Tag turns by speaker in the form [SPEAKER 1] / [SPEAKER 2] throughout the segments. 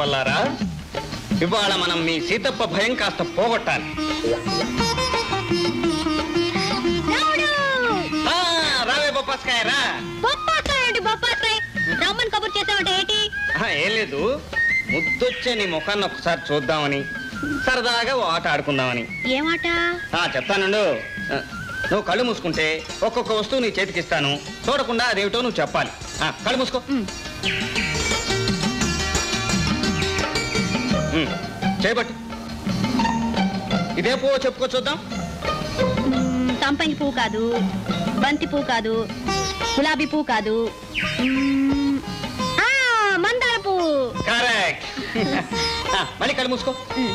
[SPEAKER 1] చేపల్లారా ఇవాళ మనం మీ సీతప్ప భయం కాస్త పోగొట్టాలి
[SPEAKER 2] రాముడు
[SPEAKER 1] ఆ, రావే బొప్పస్కాయ రా
[SPEAKER 2] బొప్పాకాయ ఏంటి బొప్పాకాయ రమ్మని కబుర్ చేసావంటే ఏంటి
[SPEAKER 1] ఆ, ఏం లేదు ముద్దొచ్చే నీ ముఖాన్ని ఒకసారి చూద్దామని సరదాగా ఓ ఆట ఆడుకుందామని
[SPEAKER 2] ఏమాట
[SPEAKER 1] ఆ, చెప్తానుండు ఆ, నువ్వు కళ్ళు మూసుకుంటే ఒక్కొక్క వస్తువు నీ చేతికి ఇస్తాను చూడకుండా అదేమిటో నువ్వు చెప్పాలి ఆ, కళ్ళు మూసుకో
[SPEAKER 2] ఉమ్.
[SPEAKER 1] ఉమ్, చేయబట్టు ఇదే పువ్వు చెప్పుకో చూద్దాం
[SPEAKER 2] మ్మ్, సంపంగి పువ్వు కాదు బంతి పువ్వు కాదు గులాబీ పువ్వు కాదు మ్మ్, ఆ, మందార పువ్వు
[SPEAKER 1] కరెక్ట్ మళ్ళీ కళ్ళు మూసుకో
[SPEAKER 2] మ్మ్,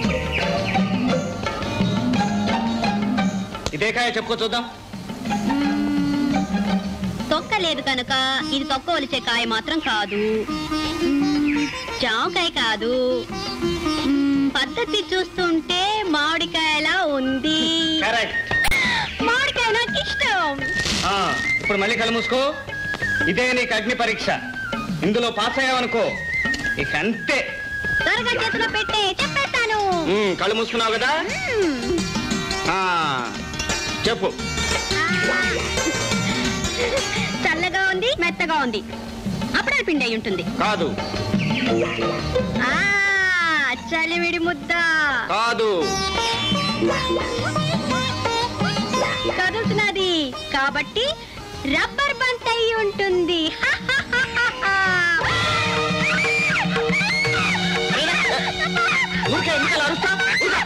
[SPEAKER 1] ఇదే కాయ చెప్పుకో చూద్దాం
[SPEAKER 2] తొక్క లేదు కనుక ఇది తొక్క ఒలిచే కాయ మాత్రం కాదు మ్మ్, జామకాయ కాదు మ్మ్, పద్ధతి చూస్తుంటే మామిడికాయలా ఉంది
[SPEAKER 1] కరెక్ట్
[SPEAKER 2] మామిడికాయ నాకు ఇష్టం
[SPEAKER 1] ఆ, ఇప్పుడు మళ్ళీ కళ్ళు మూసుకో ఇదే నీకు అగ్ని పరీక్ష ఇందులో పాస్ అయ్యావనుకో ఇక అంతే
[SPEAKER 2] త్వరగా చేతిలో పెట్టే చెప్పేస్తాను
[SPEAKER 1] ఉమ్, కళ్ళు మూసుకున్నావు కదా
[SPEAKER 2] మ్మ్.
[SPEAKER 1] ఆ, చెప్పు
[SPEAKER 2] చల్లగా ఉంది మెత్తగా ఉంది అప్పుడే పిండి అయి ఉంటుంది
[SPEAKER 1] కాదు
[SPEAKER 2] ఆ చలివిడి ముద్ద
[SPEAKER 1] కాదు
[SPEAKER 2] కదులుతున్నది కాబట్టి రబ్బర్ బంత్ అయి ఉంటుంది
[SPEAKER 1] ఊరికే ఎందుకు అలా అరుస్తావ్? ఊరుకో.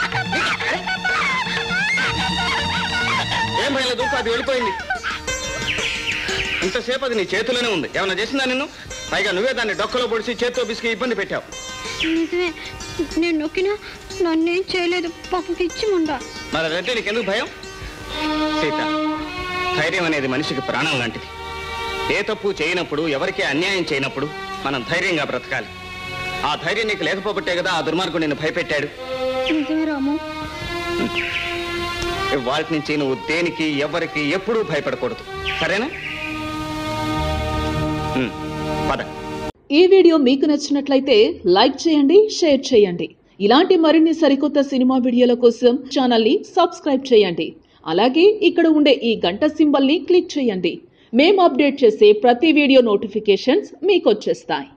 [SPEAKER 1] ఏం భయం లేదు ఊరుకో, అది వెళ్ళిపోయింది ఇంతసేపు అది నీ చేతిలోనే ఉంది ఏమైనా చేసిందా నిన్ను పైగా నువ్వే దాన్ని డొక్కలో పొడిచి చేత్తో బిసికి ఇబ్బంది పెట్టావు
[SPEAKER 2] నిజమే నేను నొక్కినా నన్నేం చేయలేదు పాపం పిచ్చి ముండ
[SPEAKER 1] మరి అదంటే నీకెందుకు భయం సీత ధైర్యం అనేది మనిషికి ప్రాణం లాంటిది ఏ తప్పు చేయనప్పుడు ఎవరికీ అన్యాయం చేయనప్పుడు మనం ధైర్యంగా బ్రతకాలి ఆ ధైర్యం నీకు లేకపోబట్టే కదా ఆ దుర్మార్గుడు నిన్ను భయపెట్టాడు
[SPEAKER 2] నిజమే రాము
[SPEAKER 1] వాటి నుంచి నువ్వు దేనికి ఎవరికి ఎప్పుడూ భయపడకూడదు సరేనా ఉమ్, పద
[SPEAKER 3] ఈ వీడియో మీకు నచ్చినట్లయితే లైక్ చేయండి షేర్ చేయండి ఇలాంటి మరిన్ని సరికొత్త సినిమా వీడియోల కోసం ఛానల్ని సబ్స్క్రైబ్ చేయండి అలాగే ఇక్కడ ఉండే ఈ గంట సింబల్ని క్లిక్ చేయండి మేము అప్డేట్ చేసే ప్రతి వీడియో నోటిఫికేషన్స్ మీకు వచ్చేస్తాయి